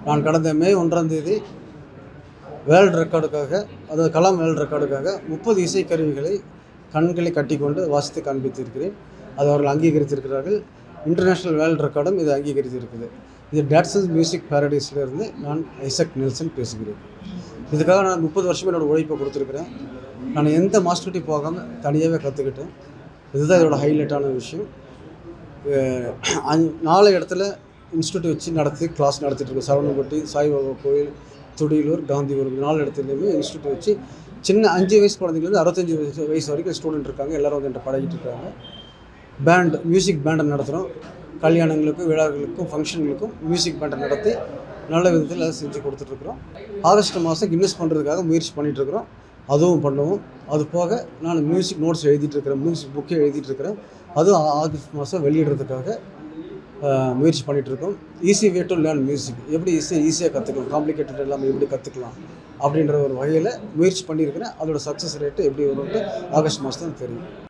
நான் கடந்த மே ஒன்றாம் தேதி வேர்ல்டு ரெக்கார்டுக்காக அதாவது கலாம் வேர்ல்டு ரெக்கார்டுக்காக முப்பது இசைக்கருவிகளை கண்களை கட்டிக்கொண்டு வாசித்து காண்பித்திருக்கிறேன் அது அவர்கள் அங்கீகரித்திருக்கிறார்கள் இன்டர்நேஷ்னல் வேர்ல்டு ரெக்கார்டும் இது அங்கீகரித்திருக்குது இது டாட்சன்ஸ் மியூசிக் பாரடைஸிலிருந்து நான் ஐசக் நெல்சன் பேசுகிறேன் இதுக்காக நான் முப்பது வருஷம் என்னோட உழைப்பை கொடுத்துருக்குறேன் நான் எந்த மாஸ்டர்ட்டி போகாமல் தனியாகவே கற்றுக்கிட்டேன் இதுதான் இதோட ஹைலைட்டான விஷயம் அஹ் அஞ்சு- நாலு இடத்துல இன்ஸ்டியூட் வச்சு நடத்தி கிளாஸ் நடத்திட்டு இருக்கோம் சரவணம்பட்டி சாய்பாபா கோயில் துடியலூர் காந்திபுரம் இந்த நாலு இடத்துலையுமே இன்ஸ்டியூட் வச்சு சின்ன அஞ்சு வயசு குழந்தைங்கலேருந்து அறுபத்தஞ்சு வயசு வயசு வரைக்கும் ஸ்டூடெண்ட் இருக்காங்க எல்லாரும் வந்து என்கிட்ட பழகிட்டு இருக்காங்க பேண்ட் மியூசிக் பேண்டை நடத்துகிறோம் கல்யாணங்களுக்கும் விழாக்களுக்கும் ஃபங்க்ஷன்களுக்கும் மியூசிக் பேண்டை நடத்தி நல்ல விதத்தில் அதை செஞ்சு கொடுத்துட்ருக்குறோம் ஆகஸ்ட் மாதம் கின்னஸ் பண்ணுறதுக்காக முயற்சி பண்ணிட்டு இருக்கிறோம் அதுவும் பண்ணுவோம் அது போக நான் மியூசிக் நோட்ஸ் எழுதிட்டு இருக்கிறேன் மியூசிக் புக்கே எழுதிட்டு இருக்கிறேன் அதுவும் ஆ- ஆகஸ்ட் மாதம் வெளியிடுறதுக்காக ஆஹ், முயற்சி பண்ணிட்டு இருக்கோம் easy way to learn music எப்படி ஈஸியாக ஈஸியாக கற்றுக்கலாம் காம்ப்ளிகேட்டட் இல்லாமல் எப்படி கற்றுக்கலாம் அப்படின்ற ஒரு வகையில் முயற்சி பண்ணியிருக்கிறேன் அதோட சக்ஸஸ் ரேட்டு எப்படி வரும்ட்டு ஆகஸ்ட் மாதம் தான் தெரியும்